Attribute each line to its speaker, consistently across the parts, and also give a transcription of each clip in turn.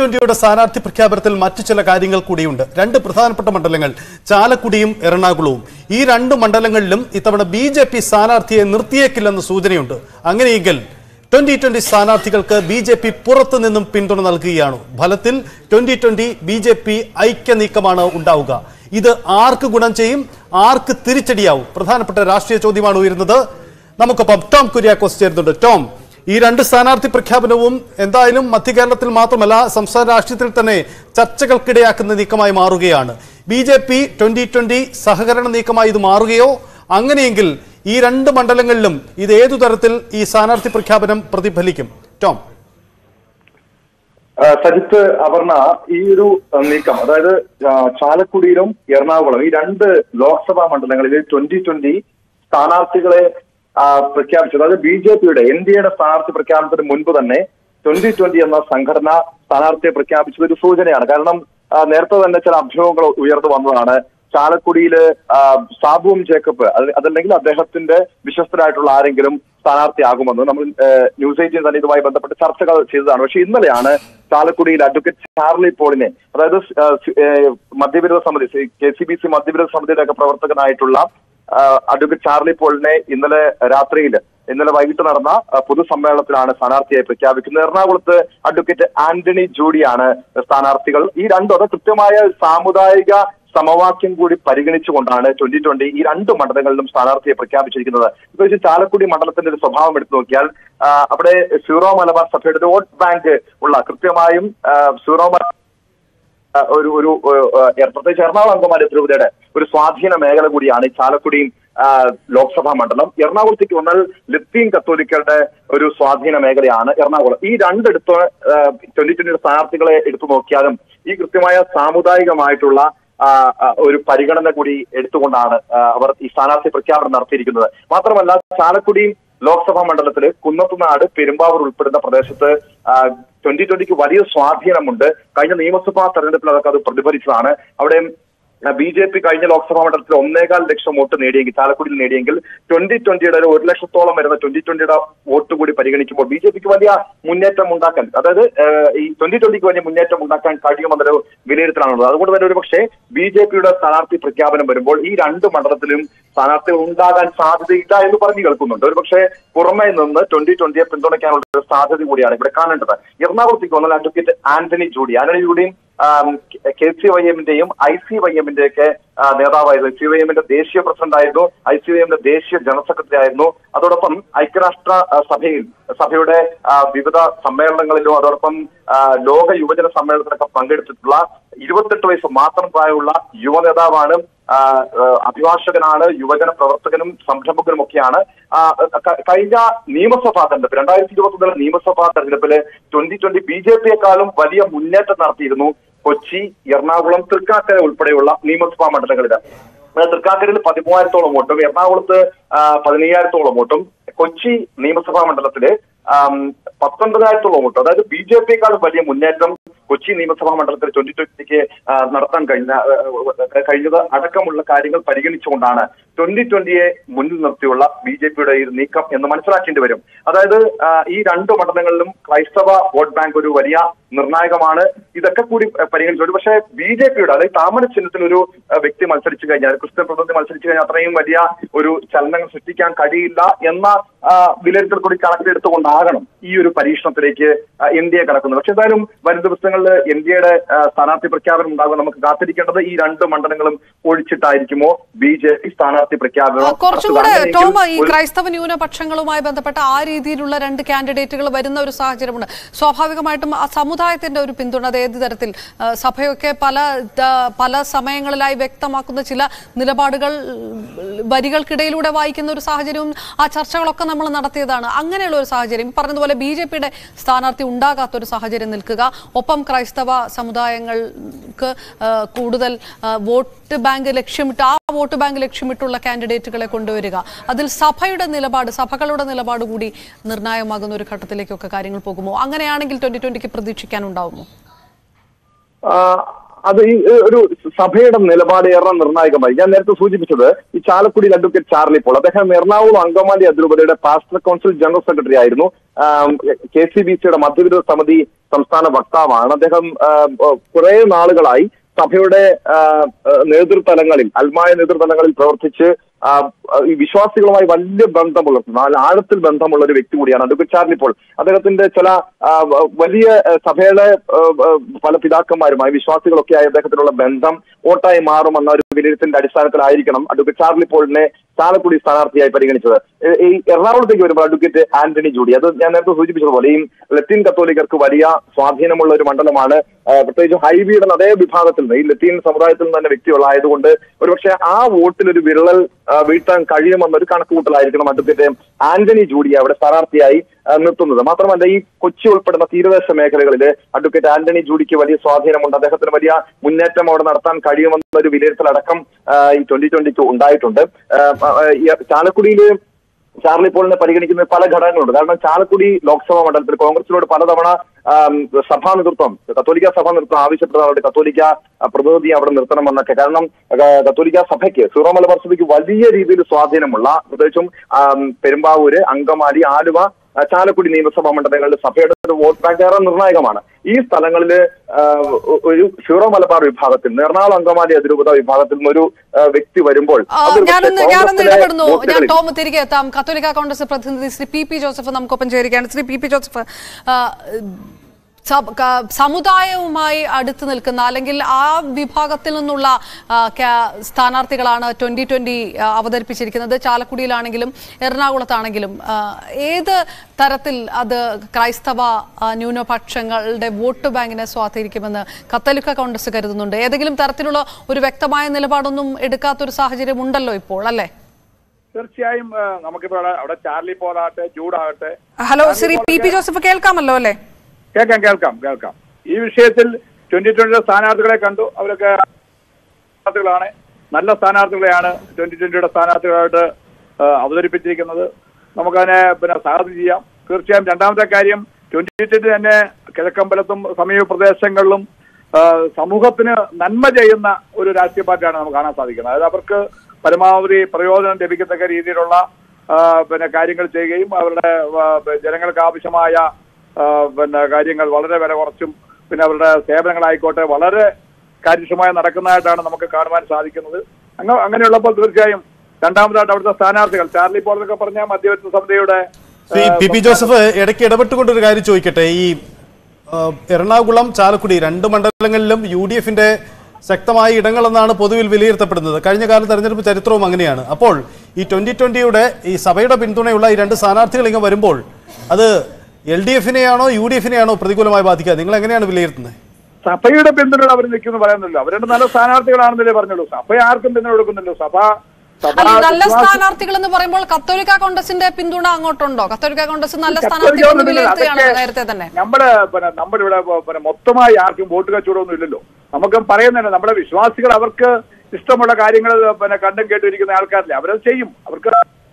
Speaker 1: ട്വന്റിയുടെ സ്ഥാനാർത്ഥി പ്രഖ്യാപനത്തിൽ മറ്റു ചില കാര്യങ്ങൾ കൂടിയുണ്ട് രണ്ട് പ്രധാനപ്പെട്ട മണ്ഡലങ്ങൾ ചാലക്കുടിയും എറണാകുളവും ഈ രണ്ട് മണ്ഡലങ്ങളിലും ഇത്തവണ ബി ജെ പി സ്ഥാനാർത്ഥിയെ നിർത്തിയേക്കില്ലെന്ന് സൂചനയുണ്ട് അങ്ങനെയെങ്കിൽ ട്വന്റി ട്വന്റി സ്ഥാനാർത്ഥികൾക്ക് ബി ജെ പി പുറത്തു നിന്നും പിന്തുണ നൽകുകയാണ് ഫലത്തിൽ twenty twenty B J P ഐക്യ നീക്കമാണ് ഉണ്ടാവുക ഇത് ആർക്ക് ഗുണം ചെയ്യും ആർക്ക് തിരിച്ചടിയാവും പ്രധാനപ്പെട്ട രാഷ്ട്രീയ ചോദ്യമാണ് ഉയരുന്നത് നമുക്കൊപ്പം ടോം കുര്യാക്കോസ് ചേരുന്നുണ്ട് ടോം ഈ രണ്ട് സ്ഥാനാർത്ഥി പ്രഖ്യാപനവും എന്തായാലും മധ്യ കേരളത്തിൽ മാത്രമല്ല സംസ്ഥാന രാഷ്ട്രീയത്തിൽ തന്നെ ചർച്ചകൾക്കിടയാക്കുന്ന നീക്കമായി മാറുകയാണ് B J P twenty twenty സഹകരണ നീക്കമായി ഇത് മാറുകയോ അങ്ങനെയെങ്കിൽ ഈ രണ്ട് മണ്ഡലങ്ങളിലും ഇത് ഏതു തരത്തിൽ ഈ സ്ഥാനാർത്ഥി പ്രഖ്യാപനം പ്രതിഫലിക്കും ടോം
Speaker 2: ആ, സജിത്ത് അപർണ ഈ ഒരു ആ, നീക്കം അതായത് ആ, ചാലക്കുടിയിലും എറണാകുളം ഈ രണ്ട് ലോക്സഭാ മണ്ഡലങ്ങളിൽ ട്വന്റി ട്വന്റി സ്ഥാനാർത്ഥികളെ ആ, പ്രഖ്യാപിച്ചു അതായത് ബി ജെ പിയുടെ എൻ ഡി എയുടെ സ്ഥാനാർത്ഥി പ്രഖ്യാപനത്തിന് മുൻപ് തന്നെ ട്വന്റി ട്വന്റി എന്ന സംഘടന സ്ഥാനാർത്ഥിയെ പ്രഖ്യാപിച്ചത് ഒരു സൂചനയാണ് കാരണം ആ, നേരത്തെ തന്നെ ചില അഭ്യൂഹങ്ങൾ ഉയർന്നു വന്നതാണ് ചാലക്കുടിയില് ആ, സാബുവും ജേക്കബ് അത് അതല്ലെങ്കിൽ അദ്ദേഹത്തിന്റെ വിശ്വസ്തരായിട്ടുള്ള ആരെങ്കിലും സ്ഥാനാർത്ഥിയാകുമെന്ന് നമ്മൾ ഏഹ്, ന്യൂസ് എയ്റ്റീൻ തന്നെ ഇതുമായി ബന്ധപ്പെട്ട് ചർച്ചകൾ ചെയ്തതാണ് പക്ഷേ ഇന്നലെയാണ് ചാലക്കുടിയിൽ അഡ്വക്കേറ്റ് ചാർലി പോളിനെ അതായത് സ്- ഏഹ്, സ്- ഏഹ്, മദ്യവിരോധ സമിതി കെ സി ബി സി മദ്യവിരോധ സമിതിയുടെ ഒക്കെ പ്രവർത്തകനായിട്ടുള്ള ആ, അഡ്വക്കേറ്റ് ചാർലി പോളിനെ ഇന്നലെ രാത്രിയിൽ ഇന്നലെ വൈകിട്ട് നടന്ന ആ, പൊതുസമ്മേളനത്തിലാണ് സ്ഥാനാർത്ഥിയായി പ്രഖ്യാപിക്കുന്നത് എറണാകുളത്ത് അഡ്വക്കേറ്റ് ആന്റണി ജൂഡിയാണ് സ്ഥാനാർത്ഥികൾ ഈ രണ്ടും അത് കൃത്യമായ സാമുദായിക സമവാക്യം കൂടി പരിഗണിച്ചുകൊണ്ടാണ് ട്വന്റി ട്വന്റി ഈ രണ്ട് മണ്ഡലങ്ങളിലും സ്ഥാനാർത്ഥിയെ പ്രഖ്യാപിച്ചിരിക്കുന്നത് ഇപ്പൊ വെച്ച് ചാലക്കുടി മണ്ഡലത്തിന്റെ ഒരു സ്വഭാവം എടുത്തു നോക്കിയാൽ ആ, അവിടെ സീറോ മലബാർ സഭയുടെ ഒരു വോട്ട് ബാങ്ക് ഉള്ള കൃത്യമായും ആ, സീറോ മല ആ, ഒരു ഒരു ഏഹ്, പ്രത്യേകിച്ച് എറണാകുളം അങ്കമാലി ധ്രുവതയുടെ ഒരു സ്വാധീന മേഖല കൂടിയാണ് ഈ ചാലക്കുടിയും ആ, ലോക്സഭാ മണ്ഡലം എറണാകുളത്തേക്ക് വന്നാൽ ലത്തീൻ കത്തോലിക്കരുടെ ഒരു സ്വാധീന മേഖലയാണ് എറണാകുളം ഈ രണ്ടെടുത്ത് ട്വന്റി ട്വന്റിയുടെ സ്ഥാനാർത്ഥികളെ എടുത്തു നോക്കിയാലും ഈ കൃത്യമായ സാമുദായികമായിട്ടുള്ള ആ, ആ, ഒരു പരിഗണന കൂടി എടുത്തുകൊണ്ടാണ് ആ, അവർ ഈ സ്ഥാനാർത്ഥി പ്രഖ്യാപനം നടത്തിയിരിക്കുന്നത് മാത്രമല്ല ചാലക്കുടിയും ലോക്സഭാ മണ്ഡലത്തില് കുന്നത്തുനാട് പെരുമ്പാവൂർ ഉൾപ്പെടുന്ന പ്രദേശത്ത് ട്വന്റി ട്വന്റിക്ക് വലിയ സ്വാധീനമുണ്ട് കഴിഞ്ഞ നിയമസഭാ തെരഞ്ഞെടുപ്പിൽ അതൊക്കെ അത് പ്രതിഫലിച്ചതാണ് അവിടെ ബി ജെ പി കഴിഞ്ഞ ലോക്സഭാ മണ്ഡലത്തിൽ ഒന്നേകാൽ ലക്ഷം വോട്ട് നേടിയെങ്കിൽ ചാലക്കുടിയിൽ നേടിയെങ്കിൽ ട്വന്റി ട്വന്റിയുടെ ഒരു ഒരു ലക്ഷത്തോളം വരുന്ന ട്വന്റി ട്വന്റിയുടെ വോട്ട് കൂടി പരിഗണിക്കുമ്പോൾ ബി ജെ പിക്ക് വലിയ മുന്നേറ്റം ഉണ്ടാക്കാൻ അതായത് ഏഹ്, ഈ ട്വന്റി ട്വന്റിക്ക് വലിയ മുന്നേറ്റം ഉണ്ടാക്കാൻ കഴിയുമെന്നൊരു വിലയിരുത്തലാണുള്ളത് അതുകൊണ്ട് തന്നെ ഒരു പക്ഷേ ബി ജെ പിയുടെ സ്ഥാനാർത്ഥി പ്രഖ്യാപനം വരുമ്പോൾ ഈ രണ്ട് മണ്ഡലത്തിലും സ്ഥാനാർത്ഥികൾ ഉണ്ടാകാൻ സാധ്യതയില്ല എന്ന് പറഞ്ഞു കേൾക്കുന്നുണ്ട് ഒരു പക്ഷേ പുറമെ നിന്ന് ട്വന്റി ട്വന്റിയെ പിന്തുണയ്ക്കാനുള്ള ഒരു സാധ്യത കൂടിയാണ് ഇവിടെ കാണേണ്ടത് എറണാകുളത്തേക്ക് വന്നാൽ അഡ്വക്കേറ്റ് ആന്റണി ജൂഡി ആന്റണി ജൂഡിയും കെ സി വൈ എമ്മിന്റെയും ഐ സി വൈ എമ്മിന്റെ ഒക്കെ നേതാവായിരുന്നു സി വൈ എമ്മിന്റെ ദേശീയ പ്രസിഡന്റ് ആയിരുന്നു ഐ സി വൈ എമ്മിന്റെ ദേശീയ ജനറൽ സെക്രട്ടറി ആയിരുന്നു അതോടൊപ്പം ഐക്യരാഷ്ട്ര ആ, സഭയിൽ സഭയുടെ ആ, വിവിധ സമ്മേളനങ്ങളിലും അതോടൊപ്പം ആ, ലോക യുവജന സമ്മേളനത്തിലൊക്കെ പങ്കെടുത്തിട്ടുള്ള ഇരുപത്തെട്ട് വയസ്സ് മാത്രം പ്രായമുള്ള യുവ നേതാവാണ് ആ, ആ, അഭിഭാഷകനാണ് യുവജന പ്രവർത്തകനും സംരംഭകനും ഒക്കെയാണ് ആ, ക- കഴിഞ്ഞ നിയമസഭാ തെരഞ്ഞെടുപ്പ് രണ്ടായിരത്തി ഇരുപത്തി ഒന്നിലെ നിയമസഭാ തെരഞ്ഞെടുപ്പില് ട്വന്റി ട്വന്റി ബി ജെ പിയെക്കാളും വലിയ മുന്നേറ്റം നടത്തിയിരുന്നു കൊച്ചി എറണാകുളം തൃക്കാക്കര ഉൾപ്പെടെയുള്ള നിയമസഭാ മണ്ഡലങ്ങളിൽ അതായത് തൃക്കാക്കരയിൽ പതിമൂവായിരത്തോളം വോട്ടും എറണാകുളത്ത് ആ, പതിനയ്യായിരത്തോളം വോട്ടും കൊച്ചി നിയമസഭാ മണ്ഡലത്തില് ആം, പത്തൊൻപതിനായിരത്തോളം വോട്ട് അതായത് ബി ജെ പിയെക്കാളും വലിയ മുന്നേറ്റം കൊച്ചി നിയമസഭാ മണ്ഡലത്തിൽ ട്വന്റി ട്വന്റിക്ക് നടത്താൻ കഴിഞ്ഞ ആ, ആ, കഴിഞ്ഞത് അടക്കമുള്ള കാര്യങ്ങൾ പരിഗണിച്ചുകൊണ്ടാണ് ട്വന്റി ട്വന്റിയെ മുന്നിൽ നിർത്തിയുള്ള ബി ജെ പിയുടെ ഈ നീക്കം എന്ന് മനസ്സിലാക്കേണ്ടി വരും അതായത് ആ, ഈ രണ്ട് മണ്ഡലങ്ങളിലും ക്രൈസ്തവ വോട്ട് ബാങ്ക് ഒരു വലിയ നിർണായകമാണ് ഇതൊക്കെ കൂടി പരിഗണിച്ചു പക്ഷേ ബി ജെ പിയുടെ അതായത് താമര ചിഹ്നത്തിൽ ഒരു ആ, വ്യക്തി മത്സരിച്ചു കഴിഞ്ഞാൽ ക്രിസ്ത്യൻ പ്രതിനിധി മത്സരിച്ചു കഴിഞ്ഞാൽ അത്രയും വലിയ ഒരു ചലനങ്ങൾ സൃഷ്ടിക്കാൻ കഴിയില്ല എന്ന ആ, വിലയിരുത്തൽ കൂടി കണക്കിലെടുത്തുകൊണ്ടാകണം ഈ ഒരു പരീക്ഷണത്തിലേക്ക് ആ, ഇന്ത്യ കടക്കുന്നത് പക്ഷെ എന്തായാലും വരും ദിവസങ്ങളിൽ ഇന്ത്യയുടെ സ്ഥാനാർത്ഥി പ്രഖ്യാപനം ഉണ്ടാകും നമുക്ക് കാത്തിരിക്കേണ്ടത് ഈ രണ്ട് മണ്ഡലങ്ങളും ഒഴിച്ചിട്ടായിരിക്കുമോ ബി ജെ പി സ്ഥാനാർത്ഥി പ്രഖ്യാപനം
Speaker 3: കുറച്ചും കൂടെ
Speaker 2: നടത്തുക.
Speaker 3: ടോം ഈ
Speaker 2: അങ്ങനെയെങ്കിൽ ഒരു-
Speaker 3: ക്രൈസ്തവ ന്യൂനപക്ഷങ്ങളുമായി ബന്ധപ്പെട്ട ആ രീതിയിലുള്ള രണ്ട് കാൻഡിഡേറ്റുകൾ വരുന്ന ഒരു സാഹചര്യമുണ്ട് സ്വാഭാവികമായിട്ടും ആ സമുദായത്തിന്റെ ഒരു പിന്തുണ അത് ഏത് തരത്തിൽ ആ, സഭയൊക്കെ പല ദ- പല സമയങ്ങളിലായി വ്യക്തമാക്കുന്ന ചില നിലപാടുകൾ വരികൾക്കിടയിലൂടെ വായിക്കുന്ന ഒരു സാഹചര്യവും ആ ചർച്ചകളൊക്കെ നമ്മൾ നടത്തിയതാണ് അങ്ങനെയുള്ള ഒരു സാഹചര്യം പറഞ്ഞതുപോലെ ബി ജെ പിയുടെ സ്ഥാനാർത്ഥി ഉണ്ടാകാത്ത ഒരു സാഹചര്യം നിൽക്കുക ഒപ്പം ക്രൈസ്തവ സമുദായങ്ങൾക്ക് ആ, കൂടുതൽ ആ, വോട്ട് ബാങ്ക് ലക്ഷ്യമിട്ട് ആ വോട്ട് ബാങ്ക് ലക്ഷ്യമിട്ടുള്ള കാൻഡിഡേറ്റുകളെ കൊണ്ടുവരിക അതിൽ സഭയുടെ നിലപാട് സഭകളുടെ നിലപാട് കൂടി നിർണായകമാകുന്ന ഒരു ഘട്ടത്തിലേക്കൊക്കെ കാര്യങ്ങൾ പോകുമോ അങ്ങനെയാണെങ്കിൽ ട്വന്റി ട്വന്റിക്ക് പ്രതീക്ഷിക്കാനുണ്ടാവുമോ
Speaker 2: ആ, അത് ഈ ഏ, ഒരു സഭയുടെ നിലപാട് ഏറെ നിർണായകമായി ഞാൻ നേരത്തെ സൂചിപ്പിച്ചത് ഈ ചാലക്കുടിയിൽ അഡ്വക്കേറ്റ് ചാർലി പോൾ അദ്ദേഹം എറണാകുളം അങ്കമാലി അതിരൂപതയുടെ പാസ്റ്റർ കൗൺസിൽ ജനറൽ സെക്രട്ടറി ആയിരുന്നു കെ സി ബി സിയുടെ മധ്യവിരുദ്ധ സമിതി സംസ്ഥാന വക്താവാണ് അദ്ദേഹം കുറെ നാളുകളായി സഭയുടെ ആ, ആ, നേതൃതലങ്ങളിൽ അൽമായ നേതൃതലങ്ങളിൽ പ്രവർത്തിച്ച് ആ, ആ, ഈ വിശ്വാസികളുമായി വലിയ ബന്ധമുള്ള നല്ല ആഴത്തിൽ ബന്ധമുള്ള ഒരു വ്യക്തി കൂടിയാണ് അഡ്വക്കേറ്റ് ചാർലി പോൾ അദ്ദേഹത്തിന്റെ ചില ആ, വ- വലിയ ആ, സഭയുടെ ആ, ആ, പല പിതാക്കന്മാരുമായി വിശ്വാസികളൊക്കെ ആയി അദ്ദേഹത്തിനുള്ള ബന്ധം വോട്ടായി മാറുമെന്ന ഒരു വിലയിരുത്തലിന്റെ അടിസ്ഥാനത്തിലായിരിക്കണം അഡ്വക്കേറ്റ് ചാർലി പോളിനെ ചാലക്കുടി സ്ഥാനാർത്ഥിയായി പരിഗണിച്ചത് ഏ, ഈ എറണാകുളത്തേക്ക് വരുമ്പോൾ അഡ്വക്കേറ്റ് ആന്റണി ജൂഡി അത് ഞാൻ നേരത്തെ സൂചിപ്പിച്ചതുപോലെ ഈ ലത്തീൻ കത്തോലിക്കർക്ക് വലിയ സ്വാധീനമുള്ള ഒരു മണ്ഡലമാണ് ആ, പ്രത്യേകിച്ച് ഹൈബിയുടെ അതേ വിഭാഗത്തിൽ നിന്ന് ഈ ലത്തീൻ സമുദായത്തിൽ നിന്ന് തന്നെ വ്യക്തികളായതുകൊണ്ട് ഒരുപക്ഷെ ആ വോട്ടിൽ ഒരു വിരളൽ ആ, വീഴ്ത്താൻ കഴിയുമെന്നൊരു കണക്കുകൂട്ടലായിരിക്കണം അഡ്വക്കേറ്റ് ആന്റണി ജൂഡി അവിടെ സ്ഥാനാർത്ഥിയായി ആ, നിർത്തുന്നത് മാത്രമല്ല ഈ കൊച്ചി ഉൾപ്പെടുന്ന തീരദേശ മേഖലകളിൽ അഡ്വക്കേറ്റ് ആന്റണി ജൂഡിക്ക് വലിയ സ്വാധീനമുണ്ട് അദ്ദേഹത്തിന് വലിയ മുന്നേറ്റം അവിടെ നടത്താൻ കഴിയുമെന്നൊരു വിലയിരുത്തലടക്കം ആ, ഈ ട്വന്റി ട്വന്റിക്ക് ഉണ്ടായിട്ടുണ്ട് ആ, ആ, ഈ ചാലക്കുടിയിൽ ചാർലി പോളിനെ പരിഗണിക്കുന്ന പല ഘടകങ്ങളുണ്ട് കാരണം ചാലക്കുടി ലോക്സഭാ മണ്ഡലത്തിൽ കോൺഗ്രസിനോട് പലതവണ ആം, സഭാ നേതൃത്വം കത്തോലിക്ക സഭാ നേതൃത്വം ആവശ്യപ്പെട്ടവരുടെ കത്തോലിക്ക ആ, പ്രതിനിധി അവിടെ നിർത്തണമെന്നൊക്കെ കാരണം ആ, കത്തോലിക്ക സഭയ്ക്ക് സീറോ മലബാർ സഭയ്ക്ക് വലിയ രീതിയിൽ സ്വാധീനമുള്ള പ്രത്യേകിച്ചും ആം, പെരുമ്പാവൂര് അങ്കമാലി ആലുവ ആ, ചാലക്കുടി നിയമസഭാ മണ്ഡലങ്ങളിൽ സഭയുടെ ഒരു വോട്ട് ബാങ്ക് ഏറെ നിർണായകമാണ് ഈ സ്ഥലങ്ങളിൽ ഒരു സീറോ മലബാർ വിഭാഗത്തിൽ നിന്ന് എറണാകുളം അങ്കമാലി അതിരൂപത വിഭാഗത്തിൽ നിന്ന് ഒരു ആ, വ്യക്തി വരുമ്പോൾ
Speaker 3: ആ,
Speaker 2: അതൊരു പക്ഷേ
Speaker 3: ഞാനൊന്ന് ഞാനൊന്ന്
Speaker 2: കോൺഗ്രസിലെ
Speaker 3: ഇടപെടുന്നു ഞാൻ
Speaker 2: വോട്ടുകളിൽ
Speaker 3: ടോം തിരികെ എത്താം കത്തോലിക്ക കോൺഗ്രസ് പ്രതിനിധി ശ്രീ പി പി ജോസഫ് നമുക്കൊപ്പം ചേരുകയാണ് ശ്രീ പി പി ജോസഫ് ആ, സ- ക- സമുദായവുമായി അടുത്ത് നിൽക്കുന്ന അല്ലെങ്കിൽ ആ വിഭാഗത്തിൽ നിന്നുള്ള ആ, ക്യാ- സ്ഥാനാർത്ഥികളാണ് ട്വന്റി ട്വന്റി അവതരിപ്പിച്ചിരിക്കുന്നത് ചാലക്കുടിയിലാണെങ്കിലും എറണാകുളത്താണെങ്കിലും ആ, ഏത് തരത്തിൽ അത് ക്രൈസ്തവ ആ, ന്യൂനപക്ഷങ്ങളുടെ വോട്ട് ബാങ്കിനെ സ്വാധീനിക്കുമെന്ന് കത്തോലിക്ക കോൺഗ്രസ് കരുതുന്നുണ്ട് ഏതെങ്കിലും തരത്തിലുള്ള ഒരു വ്യക്തമായ നിലപാടൊന്നും എടുക്കാത്തൊരു സാഹചര്യം ഉണ്ടല്ലോ ഇപ്പോൾ അല്ലേ
Speaker 4: തീർച്ചയായും ആ, നമുക്കിപ്പോ അവിടെ അവിടെ ചാർലി പോലാട്ടെ ജൂഡാകട്ടെ
Speaker 3: hello Shri P P Joseph കേൾക്കാമല്ലോ അല്ലേ
Speaker 4: കേൾക്കാം കേൾക്കാം കേൾക്കാം ഈ വിഷയത്തിൽ ട്വന്റി ട്വന്റിയുടെ സ്ഥാനാർത്ഥികളെ കണ്ടു അവരൊക്കെ സ്ഥാനാർത്ഥികളാണ് നല്ല സ്ഥാനാർത്ഥികളെയാണ് ട്വന്റി ട്വന്റിയുടെ സ്ഥാനാർത്ഥികളായിട്ട് ആ, അവതരിപ്പിച്ചിരിക്കുന്നത് നമുക്കതിനെ പിന്നെ സ്വാഗതം ചെയ്യാം തീർച്ചയായും രണ്ടാമത്തെ കാര്യം ട്വന്റി ട്വന്റി തന്നെ കിഴക്കമ്പലത്തും സമീപ പ്രദേശങ്ങളിലും ആ, സമൂഹത്തിന് നന്മ ചെയ്യുന്ന ഒരു രാഷ്ട്രീയ പാർട്ടിയാണ് നമുക്ക് കാണാൻ സാധിക്കുന്നത് അതായത് അവർക്ക് പരമാവധി പ്രയോജനം ലഭിക്കത്തക്ക രീതിയിലുള്ള ആ, പിന്നെ കാര്യങ്ങൾ ചെയ്യുകയും അവരുടെ ആ, ജനങ്ങൾക്ക് ആവശ്യമായ ആ, പിന്നെ കാര്യങ്ങൾ വളരെ വില കുറച്ചും പിന്നെ അവരുടെ സേവനങ്ങളായിക്കോട്ടെ വളരെ കാര്യക്ഷമമായി നടക്കുന്നതായിട്ടാണ് നമുക്ക് കാണുവാൻ സാധിക്കുന്നത് അങ്ങ അങ്ങനെയുള്ളപ്പോൾ തീർച്ചയായും രണ്ടാമതായിട്ട് അവിടുത്തെ സ്ഥാനാർത്ഥികൾ ചാർലി പോൾ എന്നൊക്കെ പറഞ്ഞ മധ്യവർത്തി സമിതിയുടെ
Speaker 1: ശ്രീ പി പി ജോസഫ് ഇടയ്ക്ക് ഇടപെട്ടുകൊണ്ടൊരു കാര്യം ചോദിക്കട്ടെ ഈ ആ, എറണാകുളം ചാലക്കുടി രണ്ട് മണ്ഡലങ്ങളിലും യു ഡി എഫിന്റെ ശക്തമായ ഇടങ്ങളെന്നാണ് പൊതുവിൽ വിലയിരുത്തപ്പെടുന്നത് കഴിഞ്ഞ കാല തെരഞ്ഞെടുപ്പ് ചരിത്രവും അങ്ങനെയാണ് അപ്പോൾ ഈ ട്വന്റി ട്വന്റിയുടെ ഈ സഭയുടെ പിന്തുണയുള്ള ഈ രണ്ട് സ്ഥാനാർത്ഥികൾ ഇങ്ങനെ വരുമ്പോൾ അത് എൽ ഡി എഫിനെയാണോ യു ഡി എഫിനെയാണോ പ്രതികൂലമായി ബാധിക്കുക നിങ്ങൾ എങ്ങനെയാണ് വിലയിരുത്തുന്നത്
Speaker 4: സഭയുടെ പിന്തുണ അവർ നിൽക്കുന്നു പറയുന്നില്ല അവർ രണ്ട് നല്ല സ്ഥാനാർത്ഥികളാണെന്നല്ലേ പറഞ്ഞുള്ളൂ സഭ ആർക്കും പിന്തുണ കൊടുക്കുന്നില്ലോ സഭ സഭ
Speaker 3: അല്ല ഈ നല്ല
Speaker 4: വിശ്വാസി-
Speaker 3: സ്ഥാനാർത്ഥികൾ എന്ന് പറയുമ്പോൾ കത്തോലിക്ക കോൺഗ്രസിന്റെ പിന്തുണ അങ്ങോട്ടുണ്ടോ കത്തോലിക്ക കോൺഗ്രസ് നല്ല
Speaker 4: കത്തോലിക്ക
Speaker 3: സ്ഥാനാർത്ഥികൾ എന്ന്
Speaker 4: ഒന്നുമില്ല.
Speaker 3: വിലയിരുത്തുകയാണോ
Speaker 4: അതൊക്കെ
Speaker 3: നേരത്തെ തന്നെ
Speaker 4: നമ്മുടെ പിന്നെ നമ്മുടെ ഇവിടെ പ- പിന്നെ മൊത്തമായി ആർക്കും വോട്ട് കച്ചവടമൊന്നും ഇല്ലല്ലോ നമുക്ക് പറയുന്നുണ്ട് നമ്മുടെ വിശ്വാസികൾ അവർക്ക് ഇഷ്ടമുള്ള കാര്യങ്ങൾ പിന്നെ കണ്ടും കേട്ടും ഇരിക്കുന്ന ആൾക്കാരില്ലേ അവരത് ചെയ്യും അവർക്ക്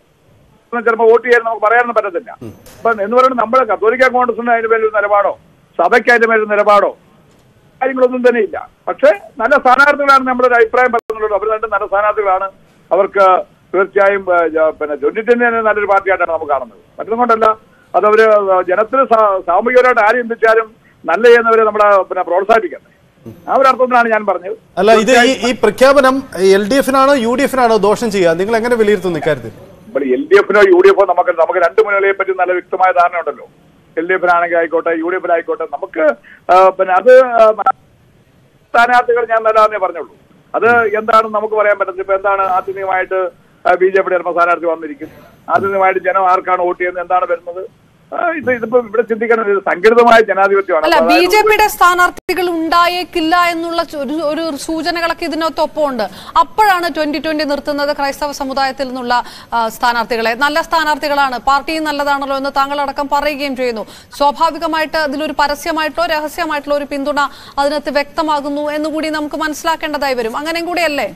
Speaker 4: ചിലപ്പോൾ വോട്ട് ചെയ്യാൻ നമുക്ക് പറയാനൊന്നും പറ്റത്തില്ല അപ്പൊ എന്ന് പറയുന്നത് നമ്മുടെ കത്തോലിക്ക കോൺഗ്രസിന് അതിന് മേലൊരു നിലപാടോ സഭയ്ക്ക് അതിന്റെ മേലൊരു നിലപാടോ കാര്യങ്ങളൊന്നും തന്നെ ഇല്ല പക്ഷെ നല്ല സ്ഥാനാർത്ഥികളാണ് നമ്മുടെ ഒരു അഭിപ്രായം പറയുന്നുള്ളൂ അവർ രണ്ട് നല്ല സ്ഥാനാർത്ഥികളാണ് അവർക്ക് തീർച്ചയായും ഏ, ജ- പിന്നെ ട്വന്റി ട്വന്റി തന്നെ നല്ലൊരു പാർട്ടിയായിട്ടാണ് നമുക്ക് കാണുന്നത് മറ്റൊന്നും കൊണ്ടല്ല അതവര് ജനത്തിന് സാ- സാമൂഹികപരമായിട്ട് ആര് ചിന്തിച്ചാലും നല്ല ചെയ്യുന്നവരെ നമ്മളെ പിന്നെ പ്രോത്സാഹിപ്പിക്കണ്ടേ ആ ഒരു അർത്ഥത്തിലാണ് ഞാൻ പറഞ്ഞത്
Speaker 1: അല്ല ഇത് ഈ ഈ പ്രഖ്യാപനം എൽ ഡി എഫിനാണോ യു ഡി എഫിനാണോ ദോഷം ചെയ്യുക നിങ്ങൾ എങ്ങനെ വിലയിരുത്തുന്നു ഇക്കാര്യത്തിൽ
Speaker 4: ഇപ്പോൾ എൽ ഡി എഫിനോ യു ഡി എഫോ നമുക്ക് നമുക്ക് രണ്ട് മുന്നണികളെ പറ്റി നല്ല വ്യക്തമായ ധാരണ ഉണ്ടല്ലോ എൽ ഡി എഫിനാണെങ്കിൽ ആയിക്കോട്ടെ യു ഡി എഫിലായിക്കോട്ടെ നമുക്ക് ആ, പിന്നെ അത് ആ, സ്ഥാനാർത്ഥികൾ ഞാൻ നല്ലതാന്നേ പറഞ്ഞുള്ളൂ അത് എന്താണെന്ന് നമുക്ക് പറയാൻ പറ്റത്തില്ല ഇപ്പൊ എന്താണ് ആത്യന്തികമായിട്ട് ബി ജെ പിയുടെ സ്ഥാനാർത്ഥി വന്നിരിക്കും ആത്യന്തികമായിട്ട് ജനം ആർക്കാണ് വോട്ട് ചെയ്യുന്നത് എന്താണ് വരുന്നത് ആ, ഇത് ഇതിപ്പോ ഇവിടെ ചിന്തിക്കണം ഇത് സംഘടിതമായ ജനാധിപത്യമാണ്
Speaker 3: അല്ല
Speaker 4: അപ്പൊ
Speaker 3: ബി
Speaker 4: അതായത്
Speaker 3: ജെ പിയുടെ സ്ഥാനാർത്ഥികൾ ഉണ്ടായേക്കില്ല എന്നുള്ള ചു- ഒരു ഒരു സൂചനകളൊക്കെ ഇതിനൊത്തൊപ്പമുണ്ട് അപ്പോഴാണ് ട്വന്റി ട്വന്റി നിർത്തുന്നത് ക്രൈസ്തവ സമുദായത്തിൽ നിന്നുള്ള ആ, സ്ഥാനാർത്ഥികളെ നല്ല സ്ഥാനാർത്ഥികളാണ് പാർട്ടിയും നല്ലതാണല്ലോ എന്ന് താങ്കളടക്കം പറയുകയും ചെയ്യുന്നു സ്വാഭാവികമായിട്ട് അതിലൊരു പരസ്യമായിട്ടോ രഹസ്യമായിട്ടോ ഒരു പിന്തുണ അതിനകത്ത് വ്യക്തമാകുന്നു എന്നുകൂടി നമുക്ക് മനസ്സിലാക്കേണ്ടതായി വരും അങ്ങനെയും കൂടിയല്ലേ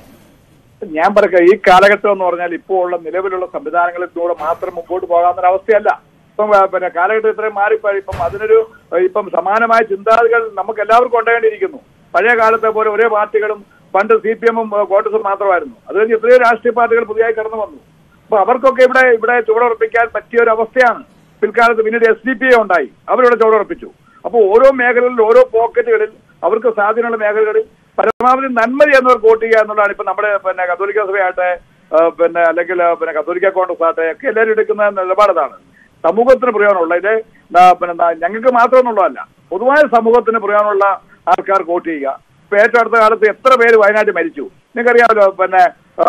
Speaker 4: ഞാൻ പറയാം ഈ കാലഘട്ടം എന്ന് പറഞ്ഞാൽ ഇപ്പോൾ ഉള്ള നിലവിലുള്ള സംവിധാനങ്ങളിലൂടെ മാത്രം മുമ്പോട്ട് പോകാവുന്ന അവസ്ഥയല്ല ഇപ്പം ആ, പിന്നെ കാലഘട്ടം ഇത്രയും മാറിപ്പോയി ഇപ്പം അതിനൊരു ആ, ഇപ്പം സമാനമായ ചിന്താഗതികൾ നമുക്ക് എല്ലാവർക്കും ഉണ്ടാകേണ്ടിയിരിക്കുന്നു പഴയ കാലത്തെ പോലെ ഒരേ പാർട്ടികളും പണ്ട് സി പി എമ്മും കോൺഗ്രസും മാത്രമായിരുന്നു അത് കഴിഞ്ഞ് എത്രയോ രാഷ്ട്രീയ പാർട്ടികൾ പുതിയതായി കടന്നു വന്നു അപ്പൊ അവർക്കൊക്കെ ഇവിടെ ഇവിടെ ചുവടുറപ്പിക്കാൻ പറ്റിയ ഒരു അവസ്ഥയാണ് പിൽക്കാലത്ത് പിന്നീട് എസ് ഡി പി എ ഉണ്ടായി അവരിവിടെ ചുവടുറപ്പിച്ചു അപ്പോൾ ഓരോ മേഖലകളിൽ ഓരോ പോക്കറ്റുകളിൽ അവർക്ക് സ്വാധീനമുള്ള മേഖലകളിൽ പരമാവധി നന്മ ചെയ്യുന്നവർ വോട്ട് ചെയ്യുക എന്നുള്ളതാണ് ഇപ്പൊ നമ്മുടെ പിന്നെ കത്തോലിക്ക സഭയാകട്ടെ ആ, പിന്നെ അല്ലെങ്കിൽ ആ, പിന്നെ കത്തോലിക്ക കോൺഗ്രസ് ആകട്ടെ ഒക്കെ എല്ലാവരും എടുക്കുന്ന നിലപാടതാണ് സമൂഹത്തിന് പ്രയോജനമുള്ള ഇത് ന- പിന്നെ ന- ഞങ്ങൾക്ക് മാത്രമെന്നുള്ളതല്ല പൊതുവായ സമൂഹത്തിന് പ്രയോജനമുള്ള ആൾക്കാർ വോട്ട് ചെയ്യുക ഇപ്പൊ ഏറ്റവും അടുത്ത കാലത്ത് എത്ര പേര് വയനാട്ടിൽ മരിച്ചു നിങ്ങൾക്കറിയാമല്ലോ പിന്നെ ആ,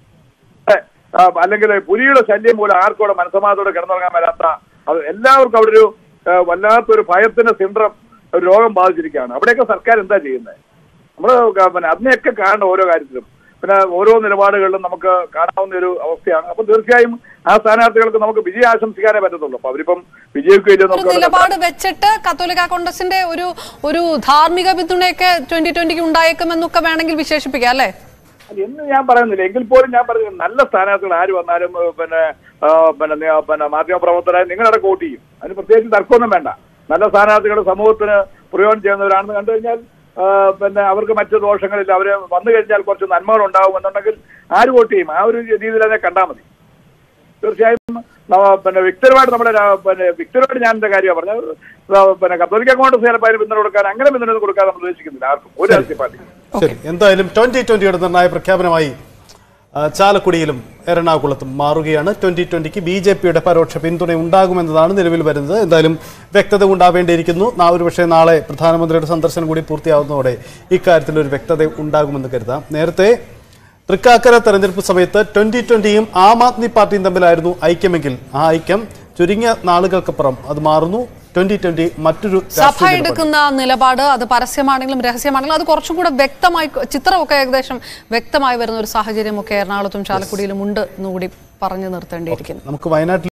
Speaker 4: ആ, അല്ലെങ്കിൽ പുലിയുടെ ശല്യം മൂലം ആർക്കും അവിടെ മനസ്സമാതോടെ കിടന്നുറങ്ങാൻ വരാത്ത അത് എല്ലാവർക്കും അവിടെ ഒരു ആ, വല്ലാത്തൊരു ഭയത്തിന്റെ സിൻഡ്രം ഒരു രോഗം ബാധിച്ചിരിക്കുകയാണ് അവിടെയൊക്കെ സർക്കാർ എന്താ ചെയ്യുന്നത് നമ്മള് ക- പിന്നെ അതിനെയൊക്കെ കാണണം ഓരോ കാര്യത്തിലും പിന്നെ ഓരോ നിലപാടുകളിലും നമുക്ക് കാണാവുന്ന ഒരു അവസ്ഥയാണ് അപ്പൊ തീർച്ചയായും ആ സ്ഥാനാർത്ഥികൾക്ക് നമുക്ക് വിജയം ആശംസിക്കാനേ പറ്റത്തുള്ളൂ അപ്പൊ അവരിപ്പം വിജയിക്കുകയില്ല
Speaker 3: ഒരു നിലപാട് വെച്ചിട്ട് കത്തോലിക്ക കോൺഗ്രസിന്റെ ഒരു ഒരു ധാർമ്മിക പിന്തുണയൊക്കെ ട്വന്റി ട്വന്റിക്ക് ഉണ്ടായേക്കുമെന്നൊക്കെ വേണമെങ്കിൽ വിശേഷിപ്പിക്കാം അല്ലേ
Speaker 4: എന്ന് ഞാൻ പറയുന്നില്ല എങ്കിൽ പോലും ഞാൻ പറയുന്നത് നല്ല സ്ഥാനാർത്ഥികൾ ആര് വന്നാലും ഏഹ്, പിന്നെ ആ, പിന്നെ നി- പിന്നെ മാധ്യമ പ്രവർത്തകരായി നിങ്ങളവിടെ വോട്ട് ചെയ്യും അതിന് പ്രത്യേകിച്ച് തർക്കമൊന്നും വേണ്ട നല്ല സ്ഥാനാർത്ഥികൾ സമൂഹത്തിന് പ്രയോജനം ചെയ്യുന്നവരാണെന്ന് കണ്ടു കഴിഞ്ഞാൽ ആ, പിന്നെ അവർക്ക് മറ്റു ദോഷങ്ങളില്ല അവര് വന്നു കഴിഞ്ഞാൽ കുറച്ച് നന്മകൾ ഉണ്ടാവും എന്നുണ്ടെങ്കിൽ ആര് വോട്ട് ചെയ്യും ആ ഒരു രീതിയിൽ അതിനെ കണ്ടാൽ മതി തീർച്ചയായും നമ്മ- പിന്നെ വ്യക്തിപരമായിട്ട് നമ്മുടെ രാ- പിന്നെ വ്യക്തിപരമായിട്ട് ഞാൻ എന്റെ കാര്യമാണ് പറഞ്ഞത് ആ, പിന്നെ കത്തോലിക്ക കോൺഗ്രസ് ചിലപ്പോൾ അതിന് പിന്തുണ കൊടുക്കാൻ അങ്ങനെ പിന്തുണ കൊടുക്കാൻ നമ്മൾ ഉദ്ദേശിക്കുന്നില്ല ആർക്കും ഒരു രാഷ്ട്രീയ പാർട്ടിക്കും
Speaker 1: ശരി എന്തായാലും ട്വന്റി ട്വന്റിയുടെ നിർണായ പ്രഖ്യാപനമായി ആ, ചാലക്കുടിയിലും എറണാകുളത്തും മാറുകയാണ് ട്വന്റി ട്വന്റിക്ക് ബി ജെ പിയുടെ പരോക്ഷ പിന്തുണ ഉണ്ടാകുമെന്നതാണ് നിലവിൽ വരുന്നത് എന്തായാലും വ്യക്തത ഉണ്ടാവേണ്ടിയിരിക്കുന്നു നാ ഒരുപക്ഷെ നാളെ പ്രധാനമന്ത്രിയുടെ സന്ദർശനം കൂടി പൂർത്തിയാവുന്നതോടെ ഇക്കാര്യത്തിൽ ഒരു വ്യക്തത ഉണ്ടാകുമെന്ന് കരുതാം നേരത്തെ തൃക്കാക്കര തെരഞ്ഞെടുപ്പ് സമയത്ത് ട്വന്റി ട്വന്റിയും ആം ആദ്മി പാർട്ടിയും തമ്മിലായിരുന്നു ഐക്യമെങ്കിൽ ആ ഐക്യം ചുരുങ്ങിയ നാളുകൾക്കപ്പുറം അത് മാറുന്നു ട്വന്റി ട്വന്റി മറ്റൊരു
Speaker 3: സഭ
Speaker 1: രാഷ്ട്രീയ നിലപാട്.
Speaker 3: എടുക്കുന്ന നിലപാട് അത് പരസ്യമാണെങ്കിലും രഹസ്യമാണെങ്കിലും അത് കുറച്ചും കൂടെ വ്യക്തമായി ചിത്രമൊക്കെ ഏകദേശം വ്യക്തമായി വരുന്ന ഒരു സാഹചര്യമൊക്കെ എറണാകുളത്തും ചാലക്കുടിയിലും ഉണ്ട് എന്നുകൂടി പറഞ്ഞു നിർത്തേണ്ടിയിരിക്കുന്നു
Speaker 1: നമുക്ക് വയനാട്ടിൽ